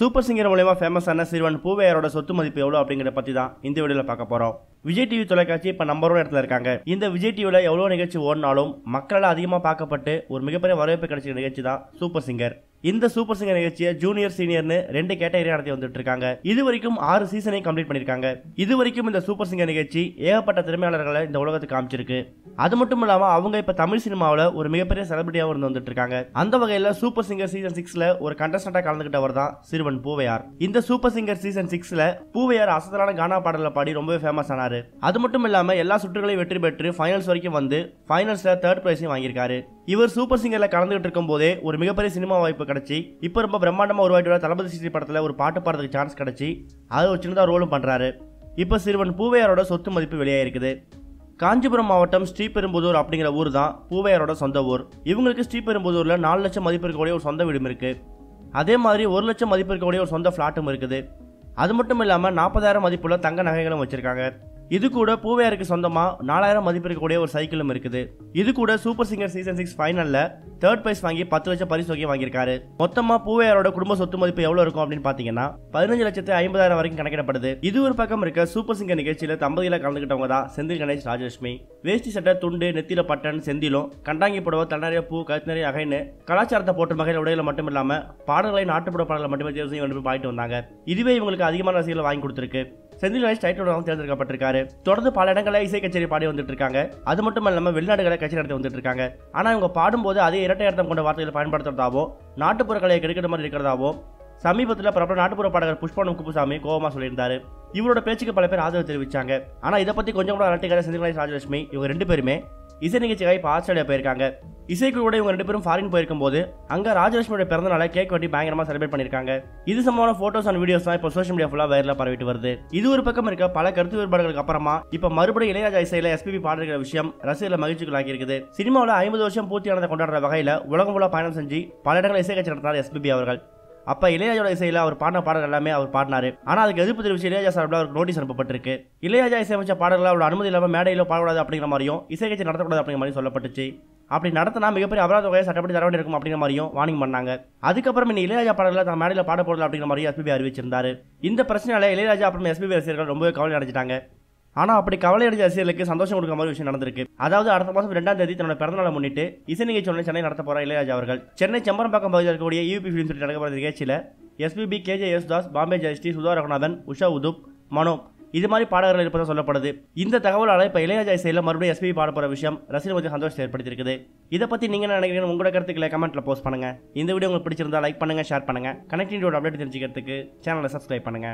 super singer மூலயமா ஃபேமஸான சிறுவன் பூவையாரோட சொத்து மதிப்பு எவ்வளோ அப்படிங்கிறத பற்றி தான் இந்த வீடியோவில் பார்க்க போகிறோம் விஜய் டிவி தொலைக்காட்சி இப்போ நம்பர் ஒன் இடத்துல இருக்காங்க இந்த விஜய் டிவியில் எவ்வளோ நிகழ்ச்சி ஓடினாலும் மக்களால் அதிகமாக பார்க்கப்பட்டு ஒரு மிகப்பெரிய வரவேற்பு கிடைச்ச நிகழ்ச்சி தான் சூப்பர் சிங்கர் இந்த சூப்பர் சிங்கர் நிகழ்ச்சியை ஜூனியர் சீனியர்னு ரெண்டு கேட்டகரி நடத்தி வந்துட்டு இருக்காங்க இது வரைக்கும் ஆறு சீசனை கம்ப்ளீட் பண்ணிருக்காங்க இது வரைக்கும் இந்த சூப்பர் சிங்கர் நிகழ்ச்சி ஏகப்பட்ட திறமையாளர்களை இந்த உலகத்துக்கு காமிச்சிருக்கு அது மட்டும் இல்லாம அவங்க இப்ப தமிழ் சினிமாவில் ஒரு மிகப்பெரிய செலிபிரிட்டியாகவும் இருந்து வந்துட்டு இருக்காங்க அந்த வகையில சூப்பர் சிங்கர் சீசன் சிக்ஸ்ல ஒரு கண்டஸ்டண்டா கலந்துகிட்டவர் தான் சிறுவன் பூவையார் இந்த சூப்பர் சிங்கர் சீசன் சிக்ஸ்ல பூவையார் அசத்தலான கானா பாடலை பாடி ரொம்பவே ஃபேமஸ் ஆனாரு அது மட்டும் இல்லாம எல்லா சுற்றுகளையும் வெற்றி பெற்று ஃபைனல்ஸ் வரைக்கும் வந்து ஃபைனல்ஸ்ல தேர்ட் பிரைஸையும் வாங்கியிருக்காரு இவர் சூப்பர் சிங்கர்ல கலந்துகிட்டு இருக்கும் போதே ஒரு மிகப்பெரிய சினிமா வாய்ப்பு கிடைச்சி இப்போ ரொம்ப பிரம்மாண்டமா உருவாயிட்டு வர தளபதி சிசி படத்துல ஒரு பாட்டு பாடுறதுக்கு சான்ஸ் கிடைச்சி அது ஒரு சின்னதா ரோலும் பண்றாரு இப்போ சிறுவன் பூவையாரோட சொத்து மதிப்பு வெளியாயிருக்குது காஞ்சிபுரம் மாவட்டம் ஸ்ரீபெரும்புதூர் அப்படிங்கிற ஊர் தான் பூவையாரோட சொந்த ஊர் இவங்களுக்கு ஸ்ரீபெரும்புதூர்ல நாலு லட்சம் மதிப்பு இருக்கக்கூடிய ஒரு சொந்த வீடும் இருக்கு அதே மாதிரி ஒரு லட்சம் மதிப்பு இருக்கக்கூடிய ஒரு சொந்த ஃப்ளாட்டும் இருக்குது அது மட்டும் இல்லாமல் நாற்பதாயிரம் மதிப்புள்ள தங்க நகைகளும் வச்சிருக்காங்க இது கூட பூவையாருக்கு சொந்தமாக நாலாயிரம் மதிப்பு இருக்கக்கூடிய ஒரு சைக்கிளும் இருக்குது இது கூட சூப்பர் சிங்கர் சீசன் சிக்ஸ் ஃபைனலில் தேர்ட் பிரைஸ் வாங்கி பத்து லட்சம் பரிசு தொகையை வாங்கியிருக்காரு மொத்தமாக பூவையாரோட குடும்ப சொத்து மதிப்பு எவ்வளோ இருக்கும் அப்படின்னு பார்த்தீங்கன்னா பதினஞ்சு லட்சத்து ஐம்பதாயிரம் வரைக்கும் கணக்கிடப்படுது இது ஒரு பக்கம் இருக்க சூப்பர் சிங்கர் நிகழ்ச்சியில் தம்பதியில் கலந்துக்கிட்டவங்க தான் செந்தில் கணேஷ் ராஜலட்சுமி வேஷ்டி சட்டை துண்டு நெத்தில பட்டன் செந்திலும் கண்டாங்கி புடவை தன்னறிய பூ கழுத்து அகைன்னு கலாச்சாரத்தை போட்ட வகையில் உடையில மட்டும் இல்லாம பாடல்களை நாட்டுப்புற பாடல்களை மட்டுமே தேர்வு செய்ய வேண்டும் பாடிட்டு வந்தாங்க இதுவே இவங்களுக்கு அதிகமான ரசிகர்களை வாங்கி கொடுத்துருக்கு செந்தில் கணேஷ் டைட்டில் தேர்ந்தெடுக்கப்பட்டிருக்காரு தொடர்ந்து பல இடங்களில் இசை கச்சேரி பாடி வந்துட்டு இருக்காங்க அது மட்டும் இல்லாம வெளிநாடுகளை கச்சேரி நடத்தி வந்துட்டு இருக்காங்க ஆனா இவங்க பாடும்போது அதே இரட்டை அர்த்தம் கொண்ட வார்த்தைகளை பயன்படுத்துறதாவோ நாட்டுப்புற கலையை கெடுக்கிற மாதிரி இருக்கிறதாவோ சமீபத்தில் பிரபல நாட்டுப்புற பாடகர் புஷ்பவனம் குப்புசாமி கோவமா சொல்லியிருந்தாரு இவரோட பேச்சுக்கு பல பேர் ஆதரவு தெரிவிச்சாங்க ஆனா இதை பத்தி கொஞ்சம் கூட அலட்டிக்கார செந்தில் கணேஷ் ராஜலட்சுமி இவங்க ரெண்டு பேருமே இசை நிகழ்ச்சிக்காக இப்போ ஆஸ்திரேலியா போயிருக்காங்க இசைக்குழுவோட இவங்க ரெண்டு பேரும் ஃபாரின் போயிருக்கும் போது அங்க ராஜலட்சுமியோட பிறந்த நாளை கேக் வெட்டி பயங்கரமா செலிப்ரேட் பண்ணிருக்காங்க இது சம்பந்தமான போட்டோஸ் அண்ட் வீடியோஸ் தான் இப்போ சோஷியல் மீடியா ஃபுல்லா வைரலா பரவிட்டு வருது இது ஒரு பக்கம் இருக்க பல கருத்து வேறுபாடுகளுக்கு அப்புறமா இப்போ மறுபடியும் இளையராஜா இசையில எஸ்பிபி பாடுகிற விஷயம் ரசிகர்களை மகிழ்ச்சிக்குள்ளாகி இருக்குது சினிமாவில் ஐம்பது வருஷம் பூர்த்தியானதை கொண்டாடுற வகையில உலகம் ஃபுல்லா பயணம் செஞ்சு பல இடங்களில் இசை கட்சி நடத்தினார் எஸ்பிபி அவர்கள் அப்ப இளையராஜோட இசையில அவர் பாடின பாடல்கள் எல்லாமே அவர் பாடினாரு ஆனா அதுக்கு எதிர்ப்பு தெரிவிச்சு இளையராஜா சார்பில் அவருக்கு நோட்டீஸ் அனுப்பப்பட்டிருக்கு இளையராஜா இசையமைச்ச பாடல்களை அவரோட அனுமதி இல்லாம மேடையில பாடக்கூடாது அப்படிங்கிற மாதிரியும் இசை கட்சி நடத்தக்கூடாது அப்படிங்கிற மாதிரி சொல்லப்பட்டுச்சு அப்படி நடத்தினா மிகப்பெரிய அபராத தொகையை சட்டப்படி தர வேண்டியிருக்கும் அப்படிங்கிற மாதிரியும் வார்னிங் பண்ணாங்க அதுக்கப்புறம் இந்த இளையராஜா பாடல்களை தான் மேடையில் பாட போடல அப்படிங்கிற மாதிரியும் எஸ்பிபி அறிவிச்சிருந்தாரு இந்த பிரச்சனையால இளையராஜா அப்புறம் எஸ்பிபி ரசிகர்கள் ரொம்பவே கவலை அடைஞ்சிட்டாங்க ஆனா அப்படி கவலை அடைஞ்ச ரசிகர்களுக்கு சந்தோஷம் கொடுக்க மாதிரி விஷயம் நடந்திருக்கு அதாவது அடுத்த மாதம் ரெண்டாம் தேதி தன்னோட பிறந்தநாளை முன்னிட்டு இசை நிகழ்ச்சி ஒன்று சென்னை நடத்த போற இளையராஜா அவர்கள் சென்னை செம்பரம்பாக்கம் பகுதியில் இருக்கக்கூடிய யூபி ஃபிலிம் சிட்டி நடக்க போகிற நிகழ்ச்சியில் SPB KJ Yesudas Bombay Jayashri Sudha Ragunathan Usha Uthup Mano இது மாதிரி பாடகர்கள் இருப்பதாக சொல்லப்படுது இந்த தகவலால் இப்போ இளையராஜா இசையில் மறுபடியும் எஸ்பிபி பாட போகிற விஷயம் ரசிகர் கொஞ்சம் சந்தோஷத்தை ஏற்படுத்தியிருக்குது இதை பற்றி நீங்கள் என்ன நினைக்கிறீங்க உங்களோட கருத்துக்களை கமெண்ட்டில் போஸ்ட் பண்ணுங்க இந்த வீடியோ உங்களுக்கு பிடிச்சிருந்தா லைக் பண்ணுங்க ஷேர் பண்ணுங்க கனெக்டிவிட்டியோட அப்டேட் தெரிஞ்சுக்கிறதுக்கு சேனலை சப்ஸ்கிரைப் பண்ணுங்க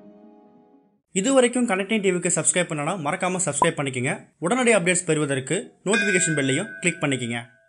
இது வரைக்கும் கனெக்டிங் டிவிக்கு சப்ஸ்கிரைப் பண்ணனா மறக்காமல் சப்ஸ்கிரைப் பண்ணிக்கங்க உடனடி அப்டேட்ஸ் பெறுவதற்கு நோட்டிஃபிகேஷன் பெல்லையும் கிளிக் பண்ணிக்கங்க